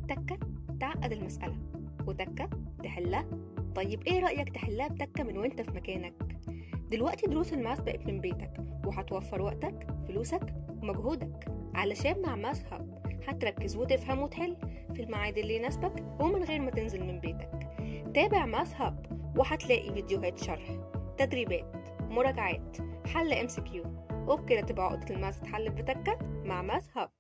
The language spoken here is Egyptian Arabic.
تكة تعقد المسألة وتكة تحلها طيب ايه رأيك تحلها بتكة من وانت في مكانك دلوقتي دروس الماس بقت من بيتك وهتوفر وقتك فلوسك ومجهودك علشان مع ماس هاب هتركز وتفهم وتحل في الميعاد اللي يناسبك ومن غير ما تنزل من بيتك تابع ماس هاب وهتلاقي فيديوهات شرح تدريبات مراجعات حل ام سي كيو وبكده تبقى عقدة الماس اتحلت بتكة مع ماس هاب